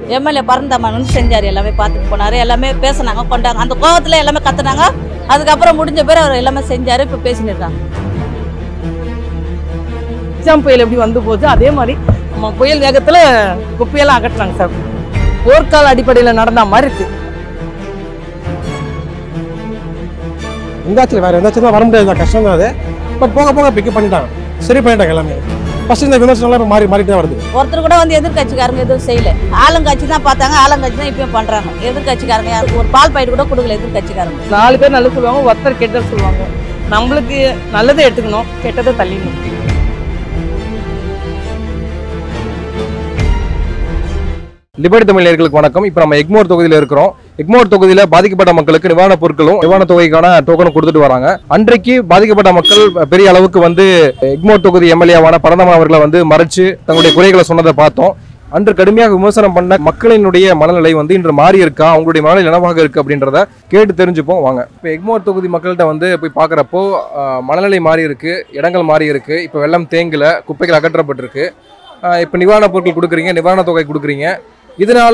MLA Paranthaman செஞ்சார் எல்லாமே பார்த்துட்டு போனார் எல்லாமே பேசுனாங்க கொண்டாங்க அந்த கோவத்தில் எல்லாமே கத்துனாங்க அதுக்கப்புறம் முடிஞ்ச பேர் அவர் எல்லாமே செஞ்சார் இப்போ பேசின்னு இருக்காங்க எக்ஸாம் புயல் எப்படி வந்து போச்சு அதே மாதிரி நம்ம புயல் வேகத்தில் குப்பையெல்லாம் அகற்றுறாங்க சார் போர்க்கால அடிப்படையில் நடந்த மாதிரி இருக்கு எந்தாச்சும் வேறு எந்தாச்சும் தான் வர முடியாது கஷ்டம் தான் அது பட் போக போக பிக்கப் பண்ணிட்டாங்க சரி பண்ணிட்டாங்க எல்லாமே ஃபர்ஸ்ட் இந்த விமர்சனம்லாம் இப்போ மாறி மாறிட்டு தான் வருது ஒருத்தர் கூட வந்து எதிர்கட்சிக்காரங்க எதுவும் செய்யல ஆளுங்கட்சி தான் பார்த்தாங்க ஆளுங்கட்சி தான் இப்பயும் பண்றாங்க எதிர்கட்சிக்காரங்க யாரும் ஒரு பால் பாயிட்டு கூட கொடுக்கல எதிர்கட்சிக்காரங்க நாலு பேர் நல்லது சொல்லுவாங்க ஒருத்தர் கெட்டது சொல்லுவாங்க நம்மளுக்கு நல்லதை எடுத்துக்கணும் கெட்டதை தள்ளிடணும் லிபர்டி தமிழ் நேயர்களுக்கு வணக்கம் இப்போ நம்ம எக்மோர் தொகுதியில் இருக்கிறோம் எக்மோர் தொகுதியில் பாதிக்கப்பட்ட மக்களுக்கு நிவாரணப் பொருட்களும் நிவாரண தொகைக்கான டோக்கனும் கொடுத்துட்டு வராங்க அன்றைக்கு பாதிக்கப்பட்ட மக்கள் பெரிய அளவுக்கு வந்து எக்மோர் தொகுதி எம்எல்ஏவான பரந்தமன் அவர்களை வந்து மறைச்சு தங்களுடைய குறைகளை சொன்னதை பார்த்தோம் அன்று கடுமையாக விமர்சனம் பண்ண மக்களினுடைய மனநிலை வந்து இன்று மாறி இருக்கா அவங்களுடைய மனநிலை என்னவாக இருக்கு அப்படின்றத கேட்டு தெரிஞ்சுப்போம் வாங்க இப்போ எக்மோர் தொகுதி மக்கள்கிட்ட வந்து போய் பார்க்குறப்போ மனநிலை மாறி இருக்கு இடங்கள் மாறி இருக்கு இப்போ வெள்ளம் தேங்கல குப்பைகள் அகற்றப்பட்டிருக்கு இப்போ நிவாரணப் பொருட்கள் கொடுக்குறீங்க நிவாரண தொகை கொடுக்குறீங்க இதனால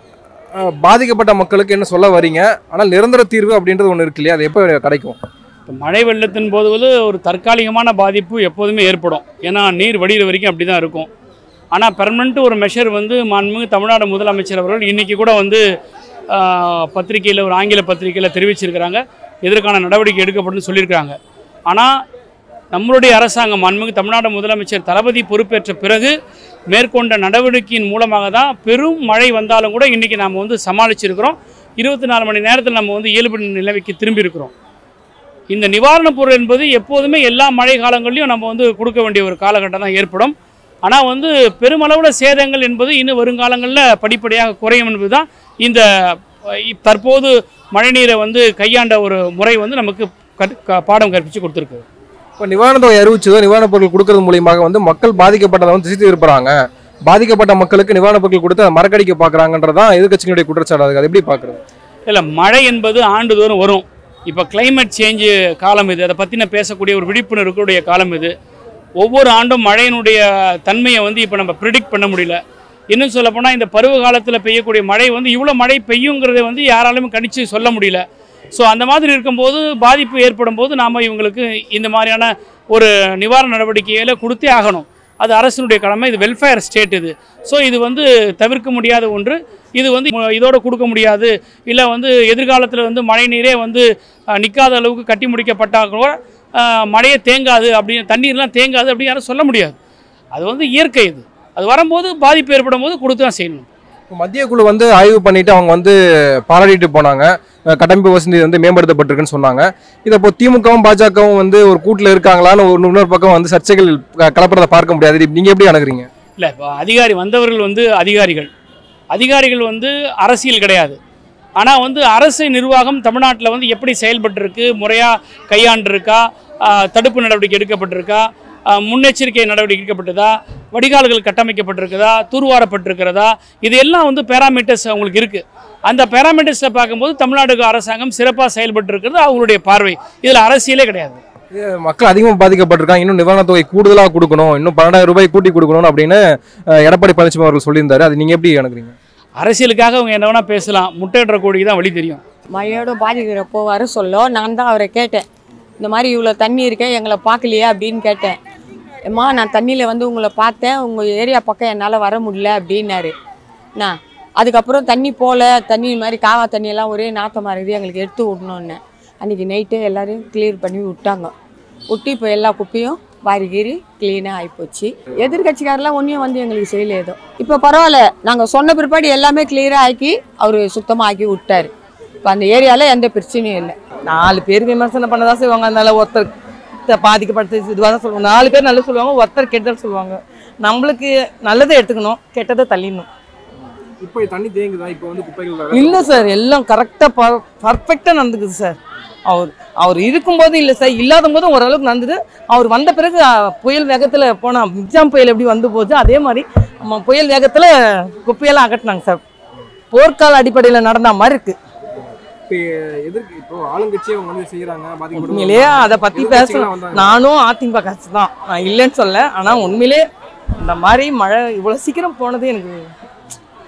அஹ், பாதிக்கப்பட்ட மக்களுக்கு என்ன சொல்ல வரீங்க ஆனால் நிரந்தர தீர்வு அப்படின்றது ஒன்று இருக்கு இல்லையா அது எப்போ கிடைக்கும் இப்போ மழை வெள்ளத்தின் போது வந்து ஒரு தற்காலிகமான பாதிப்பு எப்போதுமே ஏற்படும் ஏன்னா நீர் வடிகிற வரைக்கும் அப்படி தான் இருக்கும் ஆனால் பெர்மனண்ட் ஒரு மெஷர் வந்து மாண்புமிகு தமிழ்நாடு முதலமைச்சர் அவர்கள் இன்றைக்கி கூட வந்து பத்திரிகையில் ஒரு ஆங்கில பத்திரிகையில் தெரிவிச்சிருக்கிறாங்க இதற்கான நடவடிக்கை எடுக்கப்படும் சொல்லியிருக்காங்க ஆனால் நம்மளுடைய அரசாங்கம் மாண்புமிகு தமிழ்நாடு முதலமைச்சர் தளபதி பொறுப்பேற்ற பிறகு மேற்கொண்ட நடவடிக்கையின் மூலமாக தான் பெரும் மழை வந்தாலும் கூட இன்றைக்கி நாம் வந்து சமாளிச்சிருக்கிறோம் இருபத்தி நாலு மணி நேரத்தில் நம்ம வந்து இயல்பு நிலைமைக்கு திரும்பி இருக்கிறோம் இந்த நிவாரணப் பொருள் என்பது எப்போதுமே எல்லா மழை காலங்கள்லையும் நம்ம வந்து கொடுக்க வேண்டிய ஒரு காலகட்டம் தான் ஏற்படும் ஆனால் வந்து பெருமளவில் சேதங்கள் என்பது இன்னும் வருங்காலங்களில் படிப்படியாக குறையும் என்பது தான் இந்த அஹ், இப் தற்போது மழைநீரை வந்து கையாண்ட ஒரு முறை வந்து நமக்கு கற் க- பாடம் கற்பித்து கொடுத்துருக்கு இப்போ நிவாரண தொகை அறிவிச்சதோ நிவாரணப் பொருட்கள் கொடுக்கறது மூலியமாக வந்து மக்கள் பாதிக்கப்பட்டதை வந்து திசை திருப்புறாங்க பாதிக்கப்பட்ட மக்களுக்கு நிவாரணப் பொருட்கள் கொடுத்து அதை மறக்கடிக்க பார்க்குறாங்கன்றதான் எதிர்க்கட்சிகளுடைய குற்றச்சாட்டு அதுக்கு அது எப்படி பார்க்குறது இல்லை மழை என்பது ஆண்டுதோறும் வரும் இப்போ climate சேஞ்சு காலம் இது அதை பற்றின பேசக்கூடிய ஒரு விழிப்புணர்வுடைய காலம் இது ஒவ்வொரு ஆண்டும் மழையினுடைய தன்மையை வந்து இப்போ நம்ம ப்ரிடிக்ட் பண்ண முடியல இன்னும் சொல்லப்போனால் இந்த பருவ காலத்தில் பெய்யக்கூடிய மழை வந்து இவ்வளோ மழை பெய்யுங்கிறத வந்து யாராலுமே கணிச்சு சொல்ல முடியல ஸோ அந்த மாதிரி இருக்கும்போது பாதிப்பு ஏற்படும் போது நாம் இவங்களுக்கு இந்த மாதிரியான ஒரு நிவாரண நடவடிக்கைகளை கொடுத்தே ஆகணும் அது அரசினுடைய கடமை இது வெல்ஃபேர் ஸ்டேட் இது ஸோ இது வந்து தவிர்க்க முடியாத ஒன்று இது வந்து ம- இதோட கொடுக்க முடியாது இல்லை வந்து எதிர்காலத்தில் வந்து மழை நீரே வந்து நிற்காத அளவுக்கு கட்டி முடிக்கப்பட்டால் கூட அஹ், மழையே தேங்காது அப்படின்னு தண்ணீர்லாம் தேங்காது அப்படின்னு யாரும் சொல்ல முடியாது அது வந்து இயற்கை இது அது வரும்போது பாதிப்பு ஏற்படும் போது கொடுத்து தான் செய்யணும் இப்போ மத்திய குழு வந்து ஆய்வு பண்ணிட்டு அவங்க வந்து பாராட்டிட்டு போனாங்க அஹ் கட்டமைப்பு வசதி வந்து மேம்படுத்தப்பட்டிருக்குன்னு சொன்னாங்க இதை இப்போ திமுகவும் பாஜகவும் வந்து ஒரு கூட்டில் இருக்காங்களான்னு ஒரு இன்னொரு பக்கம் வந்து சர்ச்சைகள் க- கலப்புறதை பார்க்க முடியாது இது நீங்க எப்படி அணுகுறீங்க இல்லை இப்போ அதிகாரி வந்தவர்கள் வந்து அதிகாரிகள் அதிகாரிகள் வந்து அரசியல் கிடையாது ஆனால் வந்து அரசு நிர்வாகம் தமிழ்நாட்டில் வந்து எப்படி செயல்பட்டிருக்கு முறையாக கையாண்டிருக்கா ஆஹ், தடுப்பு நடவடிக்கை எடுக்கப்பட்டிருக்கா ஆஹ், முன்னெச்சரிக்கை நடவடிக்கை எடுக்கப்பட்டதா வடிகால்கள் கட்டமைக்கப்பட்டிருக்குதா தூர்வாரப்பட்டிருக்கிறதா இது எல்லாம் வந்து பேராமீட்டர்ஸ் அவங்களுக்கு இருக்குது அந்த பேராமீட்டர்ஸை பார்க்கும்போது தமிழ்நாடு அரசாங்கம் சிறப்பாக செயல்பட்டு இருக்கிறது அவங்களுடைய பார்வை இதில் அரசியலே கிடையாது இது மக்கள் அதிகமாக பாதிக்கப்பட்டிருக்காங்க இன்னும் நிவாரணத் தொகை கூடுதலாக கொடுக்கணும் இன்னும் பன்னெண்டாயிரம் ரூபாய் கூட்டி கொடுக்கணும் அப்படின்னு அஹ், எடப்பாடி பழனிசாமி அவர்கள் சொல்லியிருந்தாரு அது நீங்க எப்படி அணுகுறீங்க அரசியலுக்காக அவங்க என்ன வேணால் பேசலாம் முட்டையிடுற கோடிக்கு தான் வழி தெரியும் மழையோட பாதிக்கிறப்போ வர சொல்ல நான் தான் அவரை கேட்டேன் இந்த மாதிரி இவ்வளோ தண்ணி இருக்கே எங்களை பார்க்கலையே அப்படின்னு கேட்டேன் அம்மா நான் தண்ணியில் வந்து உங்களை பார்த்தேன் உங்கள் ஏரியா பக்கம் என்னால் வர முடியல அப்படின்னாரு நான் அதுக்கப்புறம் தண்ணி போகல தண்ணி இந்த மாதிரி காவா தண்ணியெல்லாம் ஒரே நாத்தமாக இருக்குது எங்களுக்கு எடுத்து விடணுன்னு அன்றைக்கி நைட்டே எல்லாரையும் கிளியர் பண்ணி விட்டாங்க விட்டு இப்போ எல்லா குப்பையும் வாரி கீறி க்ளீனாக ஆகிப்போச்சு எதிர்கட்சிக்காரெல்லாம் ஒன்றையும் வந்து எங்களுக்கு செய்யல ஏதோ இப்போ பரவாயில்ல நாங்கள் சொன்ன பிற்பாடு எல்லாமே கிளியராக ஆக்கி அவர் சுத்தமாக ஆக்கி விட்டாரு இப்போ அந்த ஏரியாவில் எந்த பிரச்சனையும் இல்லை நாலு பேர் விமர்சனம் பண்ணதா செய்வாங்க அதனால ஒருத்தர் த- பாதிக்கப்பட்டது இதுவாக தான் சொல்லுவாங்க நாலு பேர் நல்லது சொல்லுவாங்க ஒருத்தர் கெட்டது சொல்லுவாங்க நம்மளுக்கு நல்லதை எடுத்துக்கணும் கெட்டதை தள்ளிடணும் இப்போ தண்ணி தேங்குதா இப்போ வந்து குப்பைகள் இல்லை சார் எல்லாம் கரெக்டாக பர்ஃபெக்டாக நடந்துக்குது சார் அவர் அவர் இருக்கும்போது இல்லை சார் இல்லாத போதும் ஓரளவுக்கு நடந்தது அவர் வந்த பிறகு அ, புயல் வேகத்தில் போனால் மிக்ஜாம் புயல் எப்படி வந்து போச்சு அதே மாதிரி நம்ம புயல் வேகத்தில் குப்பையெல்லாம் அகட்டினாங்க சார் போர்க்கால அடிப்படையில் நடந்த மாதிரி இருக்கு இப்போ எதிர்க்கு இப்போ ஆளுங்கட்சியே அவங்க வந்து செய்யறாங்க உண்மையிலேயே அதை பற்றி பேச நானும் அதிமுக கட்சி தான் நான் இல்லைன்னு சொல்ல ஆனால் உண்மையிலே இந்த மாதிரி மழை இவ்வளோ சீக்கிரம் போனது எனக்கு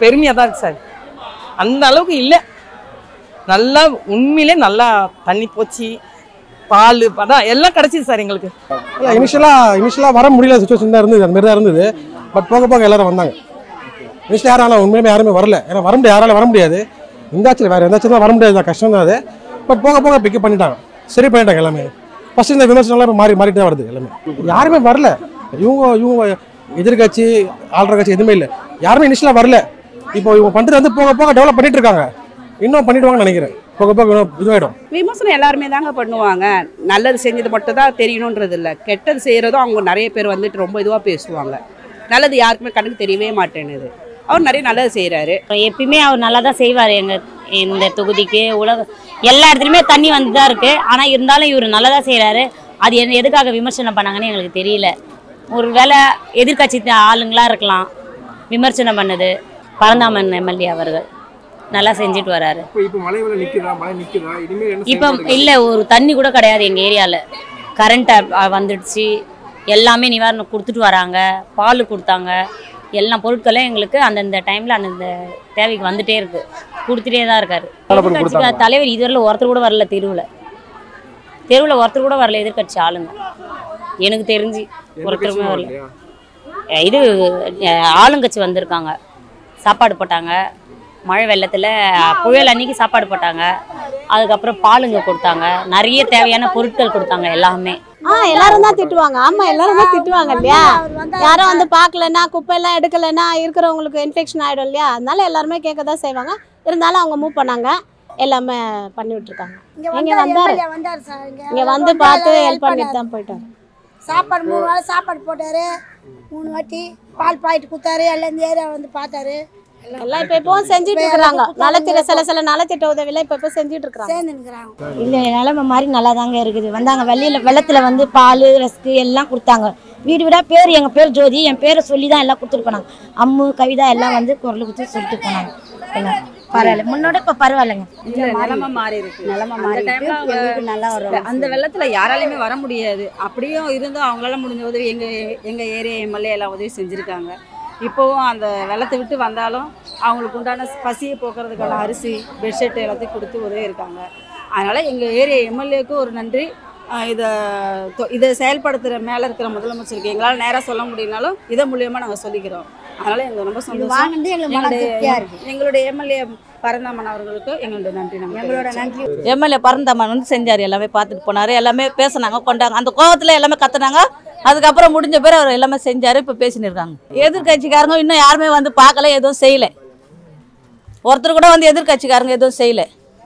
பெருமையாக தான் இருக்கு சார் அந்த அளவுக்கு இல்லை நல்லா உண்மையிலே நல்லா தண்ணி போச்சு பால் அதான் எல்லாம் கிடைச்சிது சார் எங்களுக்கு இல்லை இனிஷியலாக இனிஷியலாக வர முடியல சுச்சுவேஷன் தான் இருந்தது அந்த மாதிரி தான் இருந்தது பட் போக போக எல்லாரும் வந்தாங்க இனிஷியல் யாரும் ஆனால் உண்மையுமே யாருமே வரல ஏன்னா வர முடியாது யாரால வர முடியாது இந்த ஆட்சியில் வேறு எந்த ஆட்சியில் வர முடியாது தான் கஷ்டம் தான் அது பட் போக போக பிக்கப் பண்ணிட்டாங்க சரி பண்ணிட்டாங்க எல்லாமே ஃபர்ஸ்ட் இந்த விமர்சனம்லாம் இப்போ மாறி மாறிட்டு தான் வருது எல்லாமே யாருமே வரல இவங்க இவங்க எதிர்கட்சி ஆள்ற கட்சி எதுவுமே இல்லை யாருமே இனிஷியலாக வரல இப்போ இவங்க பண்ணுறது வந்து போக போக டெவலப் பண்ணிட்டு இருக்காங்க இன்னும் பண்ணிடுவாங்கன்னு நினைக்கிறேன் போக போக இன்னும் இதுவாயிடும் விமர்சனம் எல்லாருமே தாங்க பண்ணுவாங்க நல்லது செஞ்சது மட்டும் தான் தெரியணுன்றது இல்லை கெட்டது செய்கிறதும் அவங்க நிறைய பேர் வந்துட்டு ரொம்ப இதுவாக பேசுவாங்க நல்லது யாருக்குமே கண்ணுக்கு தெரியவே மாட்டேன்னுது அவர் நிறைய நல்லது செய்கிறாரு எப்பயுமே அவர் நல்லா தான் செய்வார் எங்கள் இந்த தொகுதிக்கு உலக எல்லா இடத்துலையுமே தண்ணி வந்து தான் இருக்குது ஆனால் இருந்தாலும் இவர் நல்லா தான் செய்கிறாரு அது என்ன எதுக்காக விமர்சனம் பண்ணாங்கன்னு எங்களுக்கு தெரியல ஒரு வேளை எதிர்கட்சி ஆளுங்களா இருக்கலாம் விமர்சனம் பண்ணது பரந்தாமன் எம்எல்ஏ அவர்கள் நல்லா செஞ்சுட்டு வராரு இப்போ இப்போ மழை வேலை நிக்குதா மழை நிக்குதா இனிமேல் என்ன இப்போ செயல்பாடு? இல்லை ஒரு தண்ணி கூட கிடையாது எங்கள் ஏரியாவில் கரண்ட் வந்துடுச்சு எல்லாமே நிவாரணம் கொடுத்துட்டு வராங்க பால் கொடுத்தாங்க எல்லா பொருட்களும் எங்களுக்கு அந்தந்த டைமில் அந்தந்த தேவைக்கு வந்துட்டே இருக்கு கொடுத்துட்டே தான் இருக்காரு நிவாரணம் எதிர்க்கட்சிக்கு கொடுத்தாங்க. தலைவர் இதுவரையில் ஒருத்தர் கூட வரல தெருவில் தெருவில் ஒருத்தர் கூட வரல எதிர்க்கட்சி ஆளுங்க எனக்கு தெரிஞ்சு எந்த ஒருத்தருமே கட்சியும் வரல வரலையா? அஹ் இது அஹ் ஆளுங்கட்சி வந்திருக்காங்க சாப்பாடு போட்டாங்க மழை வெள்ளத்தில் புயல் அன்னைக்கு சாப்பாடு போட்டாங்க அதுக்கப்புறம் பாலுங்க கொடுத்தாங்க நிறைய தேவையான பொருட்கள் கொடுத்தாங்க எல்லாமே ஆ எல்லாரும் தான் திட்டுவாங்க ஆமா எல்லாரும் தான் திட்டுவாங்க இல்லையா யாரும் வந்து பார்க்கலன்னா குப்பை எல்லாம் எடுக்கலைன்னா இருக்கிறவங்களுக்கு இன்ஃபெக்ஷன் ஆயிடும் இல்லையா அதனால எல்லாருமே கேட்க தான் செய்வாங்க இருந்தாலும் அவங்க மூவ் பண்ணாங்க எல்லாமே பண்ணி விட்டுருக்காங்க இங்க வந்தாரு வந்தார் சார் இங்க இங்க வந்து பார்த்து ஹெல்ப் பண்ணிட்டு தான் போயிட்டாரு சாப்பாடு மூணு வேளை சாப்பாடு போட்டாரு மூணு வாட்டி பால் பாயிட்டு கொடுத்தாரு எல்லாம் இந்த ஏரியா வந்து பார்த்தாரு எல்லாம் இப்ப இப்பவும் செஞ்சுட்டு இருக்கிறாங்க நலத்திட்ட சில சில நலத்திட்ட உதவியெல்லாம் இப்ப இப்ப செஞ்சுட்டு இருக்காங்க சேர்ந்து நிற்கிறாங்க இல்லை நிலமை மாதிரி நல்லா தாங்க இருக்குது வந்தாங்க வெளியில் வெள்ளத்தில் வந்து பால் ரஸ்க்கு எல்லாம் கொடுத்தாங்க வீடு வீடாக பேர் எங்கள் பேர் ஜோதி என் பேரை சொல்லி தான் எல்லாம் கொடுத்துட்டு போனாங்க அம்மு கவிதா எல்லாம் வந்து குரல் கொடுத்து சொல்லிட்டு போனாங்க எல்லாம் பரவாயில்ல முன்னோட இப்போ பரவாயில்லைங்க நிலமை மாறி இருக்கு நிலமை அந்த மாறி டைம்ல அவங்க எங்களுக்கு நல்லா வரும் அந்த வெள்ளத்துல யாராலையுமே வர முடியாது அப்படியும் இருந்தும் அவங்களால முடிஞ்ச உதவி எங்க எங்க ஏரியா எம்எல்ஏ எல்லாம் உதவி செஞ்சிருக்காங்க இப்போவும் அந்த வெள்ளத்தை விட்டு வந்தாலும் அவங்களுக்கு உண்டான பசியை போக்குறதுக்கான அரிசி பெட்ஷீட் எல்லாத்தையும் கொடுத்து உதவி இருக்காங்க அதனால எங்க ஏரியா எம்எல்ஏக்கு ஒரு நன்றி ஆஹ் இதை தொ- இதை செயல்படுத்துகிற மேலே இருக்கிற முதலமைச்சருக்கு எங்களால் நேராக சொல்ல முடியலனாலும் இதன் மூலியமாக நாங்கள் சொல்லிக்கிறோம் அதனால எங்களுக்கு ரொம்ப சந்தோஷம் வாங்கினது எங்களுக்கு மன திருப்தியா இருக்கு. எங்களுடைய எங்களுடைய எம்எல்ஏ பரந்தாமன் அவர்களுக்கு எங்களுடைய நன்றி நாங்கள் எங்களோட தெரிவிச்சுக்கிறோம். நன்றி எம்எல்ஏ பரந்தம்மன் வந்து செஞ்சார் எல்லாமே பார்த்துட்டு போனார் எல்லாமே பேசுனாங்க கொண்டாங்க அந்த கோவத்தில் எல்லாமே கத்துனாங்க அதுக்கப்புறம் முடிஞ்ச பேர் அவர் எல்லாமே செஞ்சார் இப்போ பேசின்னு இருக்காங்க எதிர்கட்சிக்காரங்க இன்னும் யாருமே வந்து பார்க்கல எதுவும் செய்யல ஒருத்தர் கூட வந்து எதிர்கட்சிக்காரங்க எதுவும் செய்யல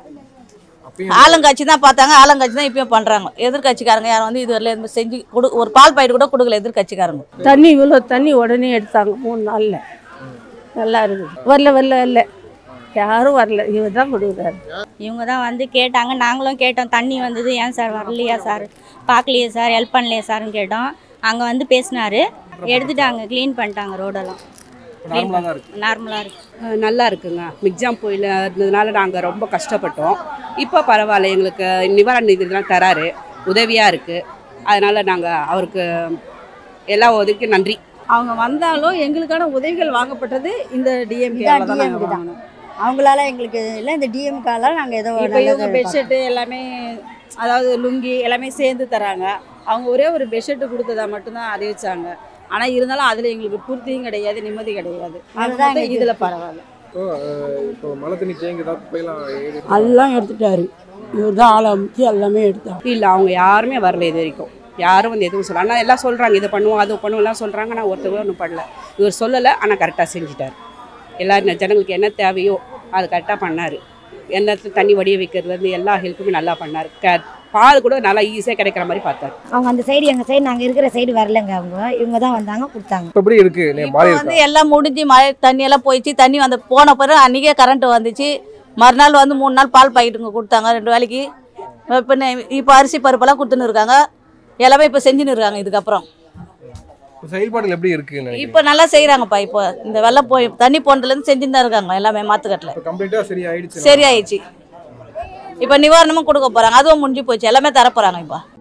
ஆளுங்கட்சி தான் பார்த்தாங்க ஆளுங்கட்சி தான் இப்பயும் பண்ணுறாங்க எதிர்கட்சிக்காரங்க யாரும் வந்து இதுவரையில எதுவும் செஞ்சு கொடு ஒரு பால் பாயிட்டு கூட கொடுக்கல எதிர்கட்சிக்காரங்க தண்ணி இவ்வளோ தண்ணி உடனே எடுத்தாங்க மூணு நாளில் நல்லா இருக்குது வரல வரல வரல யாரும் வரல இவர் தான் கொடுக்குறாரு இவங்க தான் வந்து கேட்டாங்க நாங்களும் கேட்டோம் தண்ணி வந்தது ஏன் சார் வரலையா சார் பார்க்கலையே சார் ஹெல்ப் பண்ணலையே சார்னு கேட்டோம் அங்கே வந்து பேசினாரு எடுத்துட்டாங்க க்ளீன் பண்ணிட்டாங்க ரோடெல்லாம் நார்மலா தான் இருக்கு நார்மலாக இருக்கு அஹ் நல்லா இருக்குங்க மிக்ஜாம் புயல் இருந்ததுனால நாங்கள் ரொம்ப கஷ்டப்பட்டோம் இப்போ பரவாயில்ல எங்களுக்கு நிவாரண நிதிலாம் தராரு உதவியாக இருக்குது அதனால் நாங்கள் அவருக்கு எல்லா உதவிக்கும் நன்றி அவங்க வந்தாலும் எங்களுக்கான உதவிகள் வாங்கப்பட்டது இந்த டிஎம்கே இதான் தான் நாங்கள் DMK தான். வாங்கணும் அவங்களால எங்களுக்கு இல்லை இந்த டிஎம்கால நாங்கள் ஏதோ இப்போ இவங்க பெட்ஷீட்டு எல்லாமே அதாவது லுங்கி எல்லாமே சேர்ந்து தராங்க அவங்க ஒரே ஒரு பெட்ஷீட்டு கொடுத்ததா மட்டும்தான் அறிவிச்சாங்க ஆனால் இருந்தாலும் அதில் எங்களுக்கு பூர்த்தியும் கிடையாது நிம்மதி கிடையாது அதுதான் அதுதான் எங்களுக்கு இதில் பரவாயில்ல இப்போ அஹ், இப்போ மழை தண்ணி தேங்குதா குப்பையெல்லாம் ஏறி- எல்லாம் எடுத்துட்டாரு இவர் தான் ஆளை அமைச்சு எல்லாமே எடுத்தார் இல்லை அவங்க யாருமே வரல இது வரைக்கும் யாரும் வந்து எதுவும் சொல்ல ஆனால் எல்லாம் சொல்கிறாங்க இதை பண்ணுவோம் அது பண்ணுவோம் எல்லாம் சொல்கிறாங்க ஆனால் ஒருத்தர் கூட ஒன்றும் பண்ணல இவர் சொல்லலை ஆனால் கரெக்டாக செஞ்சுட்டார் எல்லாரும் ஜனங்களுக்கு என்ன தேவையோ அது கரெக்டாக பண்ணார் என்ன தண்ணி வடிய வைக்கிறதுலேருந்து எல்லா ஹெல்ப்புமே நல்லா பண்ணார் க பால் கூட நல்லா ஈஸியாக கிடைக்கிற மாதிரி பார்த்தார் அவங்க அந்த சைடு எங்கள் சைடு நாங்கள் இருக்கிற சைடு வரலங்க அவங்க இவங்க தான் வந்தாங்க கொடுத்தாங்க இப்போ எப்படி இருக்கு நீ இப்போ மாறி வந்து இருக்கா எல்லாம் முடிஞ்சு மழை தண்ணி எல்லாம் போயிடுச்சு தண்ணி வந்து போன பிறகு அன்றைக்கே கரண்ட் வந்துச்சு மறுநாள் வந்து மூணு நாள் பால் பாக்கெட்டுங்க கொடுத்தாங்க ரெண்டு வேலைக்கு இப்போ இப்போ அரிசி பருப்பெல்லாம் கொடுத்துன்னு இருக்காங்க எல்லாமே இப்போ செஞ்சுன்னு இருக்காங்க இதுக்கப்புறம் இப்போ செயல்பாடுகள் எப்படி இருக்குன்னு நினைக்கிறீங்க இப்போ நல்லா செய்கிறாங்கப்பா இப்போ இந்த வெள்ளம் போய் தண்ணி போனதுலேருந்து செஞ்சுன்னு தான் இருக்காங்க எல்லாமே மாத்துக்கட்டில் இப்போ கம்ப்ளீட்டா சரி ஆயிடுச்சு சரியாயிடுச்சு இப்போ நிவாரணமும் கொடுக்க போகிறாங்க அதுவும் முடிஞ்சு போச்சு எல்லாமே தர போகிறாங்க இப்போ